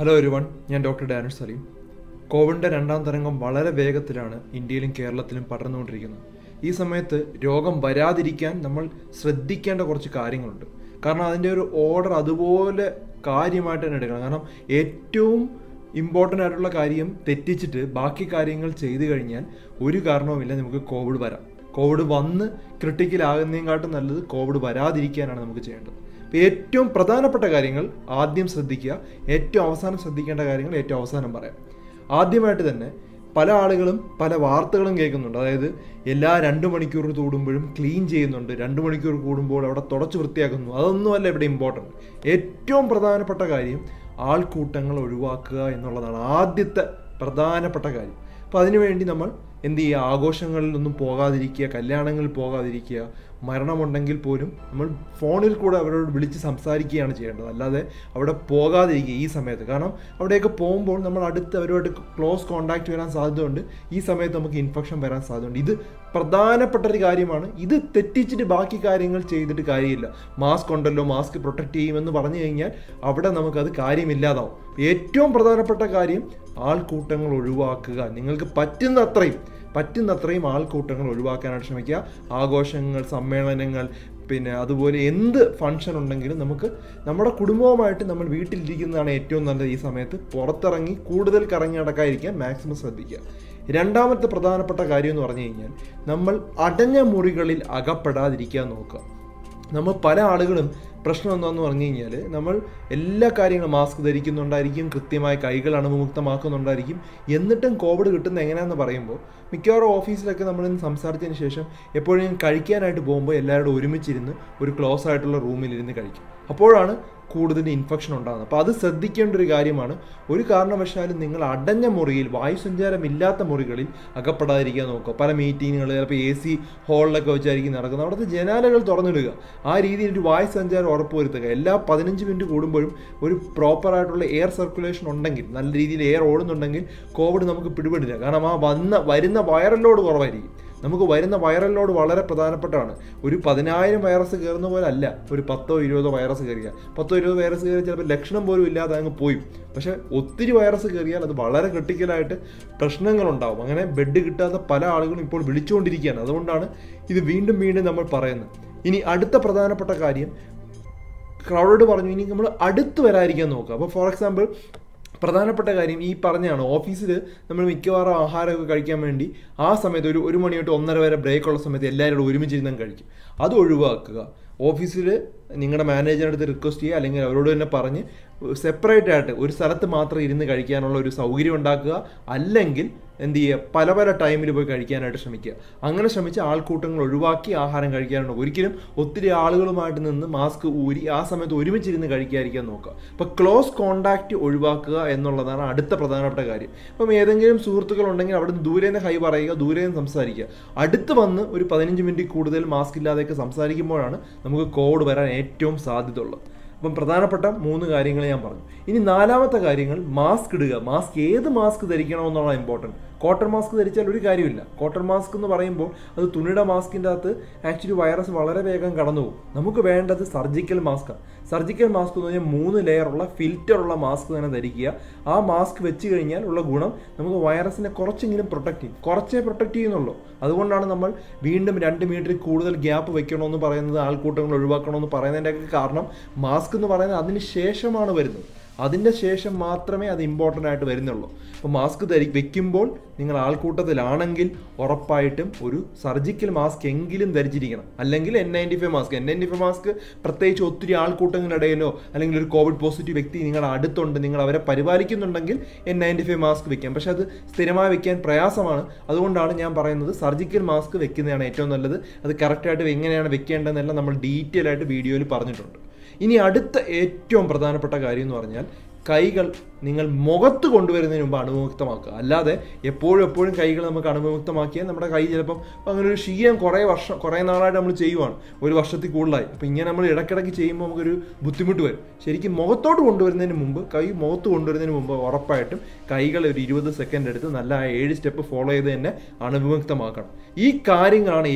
hello ഒരുവൺ ഞാൻ doctor Danish Saleem കോവിഡിൻ്റെ രണ്ടാം തരംഗം വളരെ വേഗത്തിലാണ് ഇന്ത്യയിലും കേരളത്തിലും പടർന്നുകൊണ്ടിരിക്കുന്നത് ഈ സമയത്ത് രോഗം വരാതിരിക്കാൻ നമ്മൾ ശ്രദ്ധിക്കേണ്ട കുറച്ച് കാര്യങ്ങളുണ്ട് കാരണം അതിൻ്റെ ഒരു ഓർഡർ അതുപോലെ കാര്യമായിട്ട് തന്നെ എടുക്കണം കാരണം ഏറ്റവും ഇമ്പോർട്ടൻ്റ് ആയിട്ടുള്ള കാര്യം തെറ്റിച്ചിട്ട് ബാക്കി കാര്യങ്ങൾ ചെയ്തു കഴിഞ്ഞാൽ ഒരു കാരണവുമില്ല നമുക്ക് കോവിഡ് വരാം കോവിഡ് വന്ന് ക്രിട്ടിക്കൽ ആകുന്നതിനെക്കാട്ടും നല്ലത് കോവിഡ് വരാതിരിക്കാനാണ് നമുക്ക് ചെയ്യേണ്ടത് അപ്പോൾ ഏറ്റവും പ്രധാനപ്പെട്ട കാര്യങ്ങൾ ആദ്യം ശ്രദ്ധിക്കുക ഏറ്റവും അവസാനം ശ്രദ്ധിക്കേണ്ട കാര്യങ്ങൾ ഏറ്റവും അവസാനം പറയാം ആദ്യമായിട്ട് തന്നെ പല ആളുകളും പല വാർത്തകളും കേൾക്കുന്നുണ്ട് അതായത് എല്ലാ രണ്ട് മണിക്കൂർ കൂടുമ്പോഴും ക്ലീൻ ചെയ്യുന്നുണ്ട് രണ്ട് മണിക്കൂർ കൂടുമ്പോൾ അവിടെ തുടച്ച് വൃത്തിയാക്കുന്നു അതൊന്നുമല്ല ഇവിടെ ഇമ്പോർട്ടൻറ്റ് ഏറ്റവും പ്രധാനപ്പെട്ട കാര്യം ആൾക്കൂട്ടങ്ങൾ ഒഴിവാക്കുക എന്നുള്ളതാണ് ആദ്യത്തെ പ്രധാനപ്പെട്ട കാര്യം അപ്പോൾ അതിനുവേണ്ടി നമ്മൾ എന്ത് ചെയ്യുക ആഘോഷങ്ങളിലൊന്നും പോകാതിരിക്കുക കല്യാണങ്ങളിൽ പോകാതിരിക്കുക മരണമുണ്ടെങ്കിൽ പോലും നമ്മൾ ഫോണിൽ കൂടെ അവരോട് വിളിച്ച് സംസാരിക്കുകയാണ് ചെയ്യേണ്ടത് അല്ലാതെ അവിടെ പോകാതിരിക്കുക ഈ സമയത്ത് കാരണം അവിടെയൊക്കെ പോകുമ്പോൾ നമ്മൾ അടുത്ത് അവരുമായിട്ട് ക്ലോസ് കോണ്ടാക്ട് വരാൻ സാധ്യതയുണ്ട് ഈ സമയത്ത് നമുക്ക് ഇൻഫെക്ഷൻ വരാൻ സാധ്യതയുണ്ട് ഇത് പ്രധാനപ്പെട്ട ഒരു കാര്യമാണ് ഇത് തെറ്റിച്ചിട്ട് ബാക്കി കാര്യങ്ങൾ ചെയ്തിട്ട് കാര്യമില്ല മാസ്ക് ഉണ്ടല്ലോ മാസ്ക് പ്രൊട്ടക്ട് ചെയ്യുമെന്ന് പറഞ്ഞു കഴിഞ്ഞാൽ അവിടെ നമുക്കത് കാര്യമില്ലാതാവും ഏറ്റവും പ്രധാനപ്പെട്ട കാര്യം ആൾക്കൂട്ടങ്ങൾ ഒഴിവാക്കുക നിങ്ങൾക്ക് പറ്റുന്ന അത്രയും പറ്റുന്ന അത്രയും ആൾക്കൂട്ടങ്ങൾ ഒഴിവാക്കാനായിട്ട് ശ്രമിക്കുക ആഘോഷങ്ങൾ സമ്മേളനങ്ങൾ പിന്നെ അതുപോലെ എന്ത് ഫംഗ്ഷൻ ഉണ്ടെങ്കിലും നമുക്ക് നമ്മുടെ കുടുംബവുമായിട്ട് നമ്മൾ വീട്ടിലിരിക്കുന്നതാണ് ഏറ്റവും നല്ലത് ഈ സമയത്ത് പുറത്തിറങ്ങി കൂടുതൽ കറങ്ങി നടക്കാതിരിക്കാൻ മാക്സിമം ശ്രദ്ധിക്കുക രണ്ടാമത്തെ പ്രധാനപ്പെട്ട കാര്യം എന്ന് പറഞ്ഞു കഴിഞ്ഞാൽ നമ്മൾ അടഞ്ഞ മുറികളിൽ അകപ്പെടാതിരിക്കാൻ നോക്കുക നമ്മൾ പല ആളുകളും പ്രശ്നം എന്താണെന്ന് പറഞ്ഞു കഴിഞ്ഞാൽ നമ്മൾ എല്ലാ കാര്യങ്ങളും മാസ്ക് ധരിക്കുന്നുണ്ടായിരിക്കും കൃത്യമായി കൈകൾ അണുവിമുക്തമാക്കുന്നുണ്ടായിരിക്കും എന്നിട്ടും കോവിഡ് കിട്ടുന്നത് എങ്ങനെയാണെന്ന് പറയുമ്പോൾ മിക്കവാറും ഓഫീസിലൊക്കെ നമ്മൾ സംസാരിച്ചതിന് ശേഷം എപ്പോഴും കഴിക്കാനായിട്ട് പോകുമ്പോൾ എല്ലാവരോടും ഒരുമിച്ചിരുന്ന് ഒരു ക്ലോസ് ആയിട്ടുള്ള റൂമിലിരുന്ന് കഴിക്കും അപ്പോഴാണ് കൂടുതൽ ഇൻഫെക്ഷൻ ഉണ്ടാകുന്നത് അപ്പോൾ അത് ശ്രദ്ധിക്കേണ്ട ഒരു കാര്യമാണ് ഒരു കാരണവശാലും നിങ്ങൾ അടഞ്ഞ മുറിയിൽ വായുസഞ്ചാരം ഇല്ലാത്ത മുറികളിൽ അകപ്പെടാതിരിക്കാൻ നോക്കുക പല മീറ്റിങ്ങുകൾ ചിലപ്പോൾ എ സി ഹോളിലൊക്കെ വെച്ചായിരിക്കും നടക്കുന്നത് അവിടുത്തെ ജനാലകൾ തുറന്നിടുക ആ രീതിയിൽ ഒരു വായു സഞ്ചാരം ഉറപ്പുവരുത്തുക എല്ലാ പതിനഞ്ച് മിനിറ്റ് കൂടുമ്പോഴും ഒരു പ്രോപ്പറായിട്ടുള്ള എയർ സർക്കുലേഷൻ ഉണ്ടെങ്കിൽ നല്ല രീതിയിൽ എയർ ഓടുന്നുണ്ടെങ്കിൽ കോവിഡ് നമുക്ക് പിടിപെടില്ല കാരണം ആ വന്ന വരുന്ന വൈറൽ ലോഡ് കുറവായിരിക്കും നമുക്ക് വരുന്ന വൈറൽ ലോഡ് വളരെ പ്രധാനപ്പെട്ടതാണ് ഒരു പതിനായിരം വൈറസ് കയറുന്ന പോലെ അല്ല ഒരു പത്തോ ഇരുപതോ വൈറസ് കയറിയാൽ പത്തോ ഇരുപതോ വൈറസ് കയറിയാൽ ചിലപ്പോൾ ലക്ഷണം പോലും ഇല്ലാതെ അങ്ങ് പോയി പക്ഷേ ഒത്തിരി വൈറസ് കയറിയാൽ അത് വളരെ ക്രിട്ടിക്കലായിട്ട് പ്രശ്നങ്ങളുണ്ടാവും അങ്ങനെ ബെഡ് കിട്ടാത്ത പല ആളുകളും ഇപ്പോൾ വിളിച്ചുകൊണ്ടിരിക്കുകയാണ് അതുകൊണ്ടാണ് ഇത് വീണ്ടും വീണ്ടും നമ്മൾ പറയുന്നത് ഇനി അടുത്ത പ്രധാനപ്പെട്ട കാര്യം ക്രൗഡോട് പറഞ്ഞു ഇനി നമ്മൾ അടുത്ത് വരാതിരിക്കാൻ നോക്കുക അപ്പോൾ ഫോർ എക്സാമ്പിൾ പ്രധാനപ്പെട്ട കാര്യം ഈ പറഞ്ഞാണ് ഓഫീസിൽ നമ്മൾ മിക്കവാറും ആഹാരമൊക്കെ കഴിക്കാൻ വേണ്ടി ആ സമയത്ത് ഒരു ഒരു മണി തൊട്ട് ഒന്നര വരെ ബ്രേക്ക് ഉള്ള സമയത്ത് എല്ലാവരും ഒരുമിച്ചിരുന്നും കഴിക്കും അത് ഒഴിവാക്കുക ഓഫീസിൽ നിങ്ങളുടെ മാനേജറിൻ്റെ അടുത്ത് റിക്വസ്റ്റ് ചെയ്യുക അല്ലെങ്കിൽ അവരോട് തന്നെ പറഞ്ഞ് സെപ്പറേറ്റ് ആയിട്ട് ഒരു സ്ഥലത്ത് മാത്രം ഇരുന്ന് കഴിക്കാനുള്ള ഒരു സൗകര്യം ഉണ്ടാക്കുക അല്ലെങ്കിൽ എന്ത് ചെയ്യുക പല പല ടൈമിൽ പോയി കഴിക്കാനായിട്ട് ശ്രമിക്കുക അങ്ങനെ ശ്രമിച്ച് ആൾക്കൂട്ടങ്ങൾ ഒഴിവാക്കി ആഹാരം കഴിക്കാനുണ്ട് ഒരിക്കലും ഒത്തിരി ആളുകളുമായിട്ട് നിന്ന് മാസ്ക് ഊരി ആ സമയത്ത് ഒരുമിച്ചിരുന്ന് കഴിക്കാതിരിക്കാൻ നോക്കുക അപ്പോൾ ക്ലോസ് കോണ്ടാക്റ്റ് ഒഴിവാക്കുക എന്നുള്ളതാണ് അടുത്ത പ്രധാനപ്പെട്ട കാര്യം അപ്പം ഏതെങ്കിലും സുഹൃത്തുക്കൾ ഉണ്ടെങ്കിൽ അവിടെ നിന്ന് ദൂരെ നിന്ന് ഹൈ പറയുക ദൂരെ നിന്ന് സംസാരിക്കുക അടുത്ത് വന്ന് ഒരു പതിനഞ്ച് മിനിറ്റ് കൂടുതൽ മാസ്ക് ഇല്ലാതെയൊക്കെ സംസാരിക്കുമ്പോഴാണ് നമുക്ക് കോവിഡ് വരാൻ ഏറ്റവും സാധ്യത ഉള്ളത് അപ്പം പ്രധാനപ്പെട്ട മൂന്ന് കാര്യങ്ങൾ ഞാൻ പറഞ്ഞു ഇനി നാലാമത്തെ കാര്യങ്ങൾ മാസ്ക് ഇടുക മാസ്ക് ഏത് മാസ്ക് ധരിക്കണമെന്നുള്ള ഇമ്പോർട്ടൻറ്റ് കോട്ടൺ മാസ്ക് ധരിച്ചാൽ ഒരു കാര്യമില്ല കോട്ടൺ മാസ്ക് എന്ന് പറയുമ്പോൾ അത് തുണിയുടെ മാസ്കിൻ്റെ അകത്ത് ആക്ച്വലി വൈറസ് വളരെ വേഗം കടന്നു പോകും നമുക്ക് വേണ്ടത് സർജിക്കൽ മാസ്കാണ് സർജിക്കൽ മാസ്ക് എന്ന് പറഞ്ഞാൽ മൂന്ന് ലെയറുള്ള ഫിൽറ്ററുള്ള മാസ്ക് തന്നെ ധരിക്കുക ആ മാസ്ക് വെച്ച് കഴിഞ്ഞാൽ ഉള്ള ഗുണം നമുക്ക് വൈറസിനെ കുറച്ചെങ്കിലും പ്രൊട്ടക്ട് ചെയ്യും കുറച്ചേ പ്രൊട്ടക്ട് ചെയ്യുന്നുള്ളൂ അതുകൊണ്ടാണ് നമ്മൾ വീണ്ടും രണ്ട് മീറ്ററിൽ കൂടുതൽ ഗ്യാപ്പ് വെക്കണമെന്ന് പറയുന്നത് ആൾക്കൂട്ടങ്ങൾ ഒഴിവാക്കണമെന്ന് പറയുന്നതിൻ്റെയൊക്കെ കാരണം മാസ്ക് എന്ന് പറയുന്നത് അതിന് ശേഷമാണ് വരുന്നത് അതിൻ്റെ ശേഷം മാത്രമേ അത് ഇമ്പോർട്ടൻ്റ് ആയിട്ട് വരുന്നുള്ളൂ അപ്പോൾ മാസ്ക് ധരി വെക്കുമ്പോൾ നിങ്ങൾ ആൾക്കൂട്ടത്തിലാണെങ്കിൽ ഉറപ്പായിട്ടും ഒരു സർജിക്കൽ മാസ്ക് എങ്കിലും ധരിച്ചിരിക്കണം അല്ലെങ്കിൽ N ninety five mask N ninety five mask പ്രത്യേകിച്ച് ഒത്തിരി ആൾക്കൂട്ടങ്ങളിടയിലോ അല്ലെങ്കിൽ ഒരു കോവിഡ് പോസിറ്റീവ് വ്യക്തി നിങ്ങളുടെ അടുത്തുണ്ട് നിങ്ങൾ അവരെ പരിപാലിക്കുന്നുണ്ടെങ്കിൽ എൻ നയൻറ്റി ഫൈവ് മാസ്ക് വെക്കാം പക്ഷെ അത് സ്ഥിരമായി വെക്കാൻ പ്രയാസമാണ് അതുകൊണ്ടാണ് ഞാൻ പറയുന്നത് സർജിക്കൽ മാസ്ക് വെക്കുന്നതാണ് ഏറ്റവും നല്ലത് അത് കറക്റ്റായിട്ട് എങ്ങനെയാണ് വെക്കേണ്ടതെന്നെല്ലാം നമ്മൾ ഡീറ്റെയിൽ ആയിട്ട് വീഡിയോയിൽ പറഞ്ഞിട്ടുണ്ട് ഇനി അടുത്ത ഏറ്റവും പ്രധാനപ്പെട്ട കാര്യം എന്ന് പറഞ്ഞാൽ കൈകൾ നിങ്ങൾ മുഖത്ത് കൊണ്ടുവരുന്നതിന് മുമ്പ് അണുവിമുക്തമാക്കുക അല്ലാതെ എപ്പോഴും എപ്പോഴും കൈകൾ നമുക്ക് അണുവിമുക്തമാക്കിയാൽ നമ്മുടെ കൈ ചിലപ്പം അങ്ങനെ ഒരു ക്ഷീണം കുറേ വർഷം കുറേ നാളായിട്ട് നമ്മൾ ചെയ്യുവാണ് ഒരു വർഷത്തിൽ കൂടുതലായി അപ്പോൾ ഇങ്ങനെ നമ്മൾ ഇടയ്ക്കിടയ്ക്ക് ചെയ്യുമ്പോൾ നമുക്കൊരു ബുദ്ധിമുട്ട് വരും ശരിക്കും മുഖത്തോട്ട് കൊണ്ടുവരുന്നതിന് മുമ്പ് കൈ മുഖത്ത് കൊണ്ടുവരുന്നതിന് മുമ്പ് ഉറപ്പായിട്ടും കൈകൾ ഒരു ഇരുപത് സെക്കൻഡ് എടുത്ത് നല്ല ആ ഏഴ് സ്റ്റെപ്പ് ഫോളോ ചെയ്ത് തന്നെ അണുവിമുക്തമാക്കണം ഈ കാര്യങ്ങളാണ് ഏറ്റവും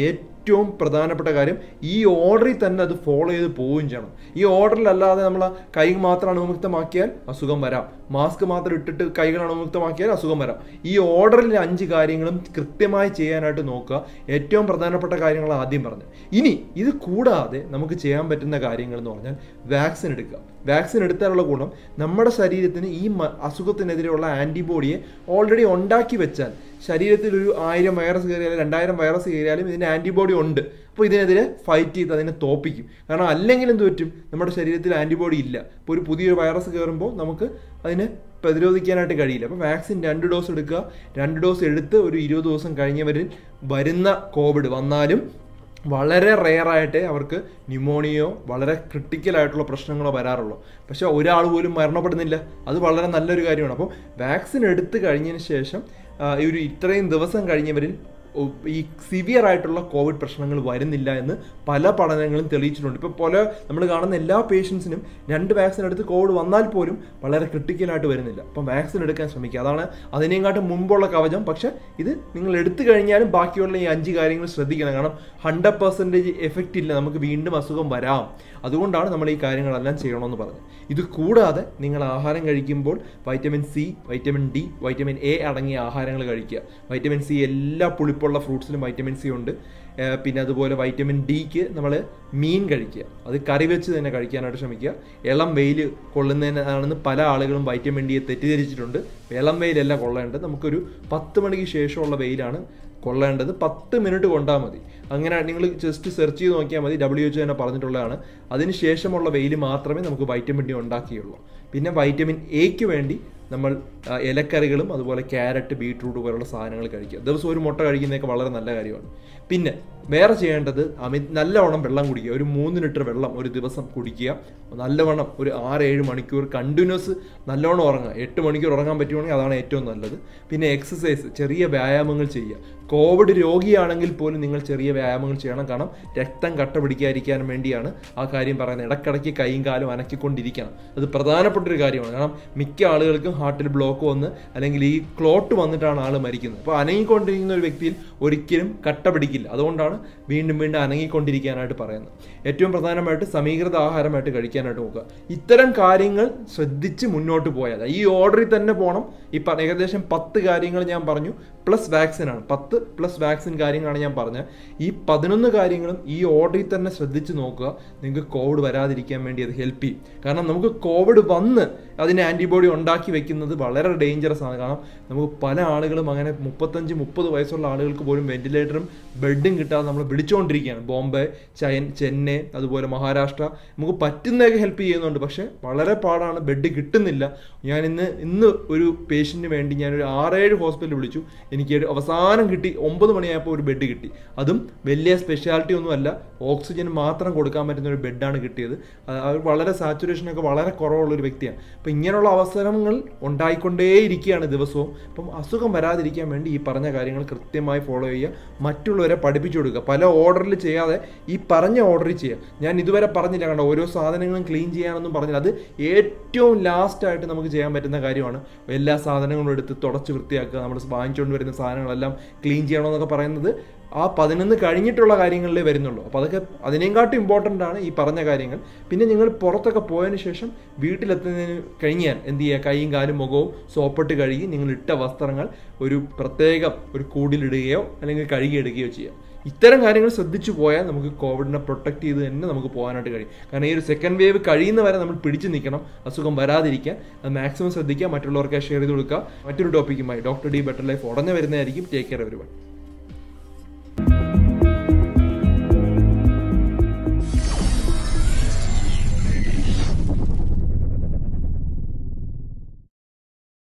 ഏറ്റവും പ്രധാനപ്പെട്ട കാര്യം ഈ ഓർഡറിൽ തന്നെ അത് ഫോളോ ചെയ്ത് പോവുകയും ചെയ്യണം ഈ ഓർഡറിലല്ലാതെ നമ്മൾ ആ കൈ മാത്രം അണുമുക്തമാക്കിയാൽ അസുഖം വരാം മാസ്ക് മാത്രം ഇട്ടിട്ട് കൈകൾ അണുമുക്തമാക്കിയാൽ അസുഖം വരാം ഈ ഓർഡറിൽ അഞ്ച് കാര്യങ്ങളും കൃത്യമായി ചെയ്യാനായിട്ട് നോക്കുക ഏറ്റവും പ്രധാനപ്പെട്ട കാര്യങ്ങൾ ആദ്യം പറഞ്ഞു ഇനി ഇത് കൂടാതെ നമുക്ക് ചെയ്യാൻ പറ്റുന്ന കാര്യങ്ങൾ എന്ന് പറഞ്ഞാൽ വാക്സിൻ എടുക്കുക വാക്സിൻ എടുത്താലുള്ള ഗുണം നമ്മുടെ ശരീരത്തിന് ഈ മ- അസുഖത്തിനെതിരെയുള്ള ആൻറ്റിബോഡിയെ ഓൾറെഡി ഉണ്ടാക്കി വെച്ചാൽ ശരീരത്തിൽ ഒരു ആയിരം വൈറസ് കയറിയാലും രണ്ടായിരം വൈറസ് കയറിയാലും ഇതിന് ആൻറ്റിബോഡി ഉണ്ട് അപ്പോൾ ഇതിനെതിരെ ഫൈറ്റ് ചെയ്ത് അതിനെ തോപ്പിക്കും കാരണം അല്ലെങ്കിൽ എന്ത് പറ്റും നമ്മുടെ ശരീരത്തിൽ ആൻറ്റിബോഡി ഇല്ല ഇപ്പോൾ ഒരു പുതിയൊരു വൈറസ് കയറുമ്പോൾ നമുക്ക് അതിനെ പ്രതിരോധിക്കാനായിട്ട് കഴിയില്ല അപ്പോൾ വാക്സിൻ രണ്ട് ഡോസ് എടുക്കുക രണ്ട് ഡോസ് എടുത്ത് ഒരു ഇരുപത് ദിവസം കഴിഞ്ഞവരിൽ വരുന്ന കോവിഡ് വന്നാലും വളരെ റെയറായിട്ടേ അവർക്ക് ന്യൂമോണിയോ വളരെ ക്രിട്ടിക്കൽ ആയിട്ടുള്ള പ്രശ്നങ്ങളോ വരാറുള്ളൂ പക്ഷെ ഒരാൾ പോലും മരണപ്പെടുന്നില്ല അത് വളരെ നല്ലൊരു കാര്യമാണ് അപ്പോൾ വാക്സിൻ എടുത്തു കഴിഞ്ഞതിന് ശേഷം ആ, ഈ ഒരു ഇത്രയും ദിവസം കഴിഞ്ഞവരിൽ ഒ- ഈ സിവിയർ ആയിട്ടുള്ള കോവിഡ് പ്രശ്നങ്ങൾ വരുന്നില്ല എന്ന് പല പഠനങ്ങളും തെളിയിച്ചിട്ടുണ്ട് ഇപ്പോൾ പല നമ്മൾ കാണുന്ന എല്ലാ പേഷ്യൻസിനും രണ്ട് വാക്സിൻ എടുത്ത് കോവിഡ് വന്നാൽ പോലും വളരെ ക്രിട്ടിക്കലായിട്ട് വരുന്നില്ല അപ്പം വാക്സിൻ എടുക്കാൻ ശ്രമിക്കുക അതാണ് അതിനേക്കാട്ടും മുമ്പുള്ള കവചം പക്ഷെ ഇത് നിങ്ങൾ എടുത്തു കഴിഞ്ഞാലും ബാക്കിയുള്ള ഈ അഞ്ച് കാര്യങ്ങൾ ശ്രദ്ധിക്കണം കാരണം ഹൺഡ്രഡ് പെർസെൻറ്റേജ് എഫക്റ്റ് ഇല്ല നമുക്ക് വീണ്ടും അസുഖം വരാം അതുകൊണ്ടാണ് നമ്മൾ ഈ കാര്യങ്ങളെല്ലാം ചെയ്യണമെന്ന് പറഞ്ഞത് ഇത് കൂടാതെ നിങ്ങൾ ആഹാരം കഴിക്കുമ്പോൾ vitamin C vitamin D vitamin A അടങ്ങിയ ആഹാരങ്ങൾ കഴിക്കുക വൈറ്റമിൻ സി എല്ലാ പുളിപ്പുള്ള ഫ്രൂട്ട്സിലും വൈറ്റമിൻ സി ഉണ്ട് ഏർ പിന്നെ അതുപോലെ വൈറ്റമിൻ ഡിക്ക് നമ്മൾ മീൻ കഴിക്കുക അത് കറി വെച്ച് തന്നെ കഴിക്കാനായിട്ട് ശ്രമിക്കുക ഇളം വെയിൽ കൊള്ളുന്നതിനാണെന്ന് പല ആളുകളും വൈറ്റമിൻ ഡിയെ തെറ്റിദ്ധരിച്ചിട്ടുണ്ട് ഇളം വെയിലല്ല കൊള്ളേണ്ടത് നമുക്കൊരു പത്ത് മണിക്ക് ശേഷമുള്ള വെയിലാണ് കൊള്ളേണ്ടത് പത്ത് മിനിറ്റ് കൊണ്ടാൽ മതി അങ്ങനെ നിങ്ങൾ ജസ്റ്റ് സെർച്ച് ചെയ്ത് നോക്കിയാൽ മതി ഡബ്ല്യു എച്ച് തന്നെ പറഞ്ഞിട്ടുള്ളതാണ് അതിന് ശേഷമുള്ള വെയിൽ മാത്രമേ നമുക്ക് വൈറ്റമിൻ ഡി ഉണ്ടാക്കിയുള്ളൂ പിന്നെ വൈറ്റമിൻ എക്ക് വേണ്ടി നമ്മൾ ആ, ഇലക്കറികളും അതുപോലെ ക്യാരറ്റ് ബീട്രൂട്ട് പോലുള്ള സാധനങ്ങൾ കഴിക്കുക ദിവസം ഒരു മുട്ട കഴിക്കുന്നതൊക്കെ വളരെ നല്ല കാര്യമാണ് പിന്നെ വേറെ ചെയ്യേണ്ടത് അമി നല്ലവണ്ണം വെള്ളം കുടിക്കുക ഒരു മൂന്ന് ലിറ്റർ വെള്ളം ഒരു ദിവസം കുടിക്കുക നല്ലവണ്ണം ഒരു ആറ് ഏഴ് മണിക്കൂർ കണ്ടിന്യൂസ് നല്ലവണ്ണം ഉറങ്ങുക എട്ട് മണിക്കൂർ ഉറങ്ങാൻ പറ്റുവാണെങ്കിൽ അതാണ് ഏറ്റവും നല്ലത് പിന്നെ എക്സസൈസ് ചെറിയ വ്യായാമങ്ങൾ ചെയ്യുക കോവിഡ് രോഗിയാണെങ്കിൽ പോലും നിങ്ങൾ ചെറിയ വ്യായാമങ്ങൾ ചെയ്യണം കാരണം രക്തം കട്ട പിടിക്കാതിരിക്കാൻ വേണ്ടിയാണ് ആ കാര്യം പറയുന്നത് ഇടക്കിടയ്ക്ക് കൈയും കാലും അനക്കിക്കൊണ്ടിരിക്കണം അത് പ്രധാനപ്പെട്ട ഒരു കാര്യമാണ് കാരണം മിക്ക ആളുകൾക്കും ഹാർട്ടിൽ ബ്ലോക്ക് വന്ന് അല്ലെങ്കിൽ ഈ ക്ലോട്ട് വന്നിട്ടാണ് ആൾ മരിക്കുന്നത് അപ്പോൾ അനങ്ങിക്കൊണ്ടിരിക്കുന്ന ഒരു വ്യക്തിയിൽ ഒരിക്കലും കട്ട പിടിക്കില്ല അതുകൊണ്ടാണ് വീണ്ടും വീണ്ടും അനങ്ങിക്കൊണ്ടിരിക്കാനായിട്ട് പറയുന്നത് ഏറ്റവും പ്രധാനമായിട്ട് സമീകൃത ആഹാരമായിട്ട് കഴിക്കാനായിട്ട് നോക്കുക ഇത്തരം കാര്യങ്ങൾ ശ്രദ്ധിച്ച് മുന്നോട്ട് പോയാൽ ഈ ഓർഡറിൽ തന്നെ പോകണം ഈ പറഞ്ഞ ഏകദേശം പത്ത് കാര്യങ്ങൾ ഞാൻ പറഞ്ഞു പ്ലസ് വാക്സിൻ ആണ് പത്ത് പ്ലസ് വാക്സിൻ കാര്യങ്ങളാണ് ഞാൻ പറഞ്ഞത് ഈ പതിനൊന്ന് കാര്യങ്ങളും ഈ ഓർഡറിൽ തന്നെ ശ്രദ്ധിച്ച് നോക്കുക നിങ്ങൾക്ക് കോവിഡ് വരാതിരിക്കാൻ വേണ്ടി അത് ഹെൽപ്പ് ചെയ്യും കാരണം നമുക്ക് കോവിഡ് വന്ന് അതിന് ആൻറ്റിബോഡി ഉണ്ടാക്കി വെക്കുന്നത് വളരെ ഡേഞ്ചറസ് ആണ് കാരണം നമുക്ക് പല ആളുകളും അങ്ങനെ മുപ്പത്തഞ്ച് മുപ്പത് വയസ്സുള്ള ആളുകൾക്ക് പോലും വെന്റിലേറ്ററും ബെഡും കിട്ടാതെ നമ്മൾ പിടിച്ചുകൊണ്ടിരിക്കുകയാണ് ബോംബെ ചൈൻ ചെന്നൈ അതുപോലെ മഹാരാഷ്ട്ര നമുക്ക് പറ്റുന്നതൊക്കെ ഹെൽപ്പ് ചെയ്യുന്നുണ്ട് പക്ഷേ വളരെ പാടാണ് ബെഡ് കിട്ടുന്നില്ല ഞാൻ ഇന്ന് ഇന്ന് ഒരു പേഷ്യൻറ്റിന് വേണ്ടി ഞാൻ ഒരു ആറേഴ് ഹോസ്പിറ്റൽ വിളിച്ചു എനിക്ക് ഒരു അവസാനം കിട്ടി ഒമ്പത് മണിയായപ്പോൾ ഒരു ബെഡ് കിട്ടി അതും വലിയ സ്പെഷ്യാലിറ്റി ഒന്നുമല്ല ഓക്സിജൻ മാത്രം കൊടുക്കാൻ പറ്റുന്ന ഒരു ബെഡാണ് കിട്ടിയത് അത് അവർ വളരെ സാച്ചുറേഷനൊക്കെ വളരെ കുറവുള്ള ഒരു വ്യക്തിയാണ് അപ്പം ഇങ്ങനെയുള്ള അവസരങ്ങൾ ഉണ്ടായിക്കൊണ്ടേയിരിക്കുകയാണ് ദിവസവും അപ്പം അസുഖം വരാതിരിക്കാൻ വേണ്ടി ഈ പറഞ്ഞ കാര്യങ്ങൾ കൃത്യമായി ഫോളോ ചെയ്യുക മറ്റുള്ളവരെ പഠിപ്പിച്ചു കൊടുക്കുക പല ഓർഡറിൽ ചെയ്യാതെ ഈ പറഞ്ഞ ഓർഡറിൽ ചെയ്യുക ഞാൻ ഇതുവരെ പറഞ്ഞില്ല കണ്ടോ ഓരോ സാധനങ്ങളും ക്ലീൻ ചെയ്യാനൊന്നും പറഞ്ഞില്ല അത് ഏറ്റവും ലാസ്റ്റായിട്ട് നമുക്ക് ചെയ്യാൻ പറ്റുന്ന കാര്യമാണ് എല്ലാ സാധനങ്ങളും എടുത്ത് തുടച്ച് വൃത്തിയാക്കുക നമ്മൾ വാങ്ങിച്ചുകൊണ്ട് വരുന്ന സാധനങ്ങളെല്ലാം ക്ലീൻ ചെയ്യണമെന്നൊക്കെ പറയുന്നത് ആ പതിനൊന്ന് കഴിഞ്ഞിട്ടുള്ള കാര്യങ്ങളിലേ വരുന്നുള്ളൂ അപ്പോൾ അതൊക്കെ അതിനേക്കാട്ടും ഇമ്പോർട്ടൻ്റ് ആണ് ഈ പറഞ്ഞ കാര്യങ്ങൾ പിന്നെ നിങ്ങൾ പുറത്തൊക്കെ പോയതിന് ശേഷം വീട്ടിലെത്തുന്നതിന് കഴിഞ്ഞാൽ എന്ത് ചെയ്യുക കൈയും കാലും മുഖവും സോപ്പിട്ട് കഴുകി നിങ്ങൾ ഇട്ട വസ്ത്രങ്ങൾ ഒരു പ്രത്യേകം ഒരു കൂടിലിടുകയോ അല്ലെങ്കിൽ കഴുകിയെടുക്കുകയോ ചെയ്യുക ഇത്തരം കാര്യങ്ങൾ ശ്രദ്ധിച്ചു പോയാൽ നമുക്ക് കോവിഡിനെ പ്രൊട്ടക്ട് ചെയ്ത് തന്നെ നമുക്ക് പോകാനായിട്ട് കഴിയും കാരണം ഈ ഒരു സെക്കൻഡ് വേവ് കഴിയുന്ന വരെ നമ്മൾ പിടിച്ചു നിൽക്കണം അസുഖം വരാതിരിക്കാൻ അത് മാക്സിമം ശ്രദ്ധിക്കുക മറ്റുള്ളവർക്ക് ഷെയർ ചെയ്ത് കൊടുക്കുക മറ്റൊരു ടോപ്പിക്കുമായി ഡോക്ടർ ഡി ബെറ്റർ ലൈഫ് ഉടനെ വരുന്നതായിരിക്കും ടേക്ക് കെയർ എവരി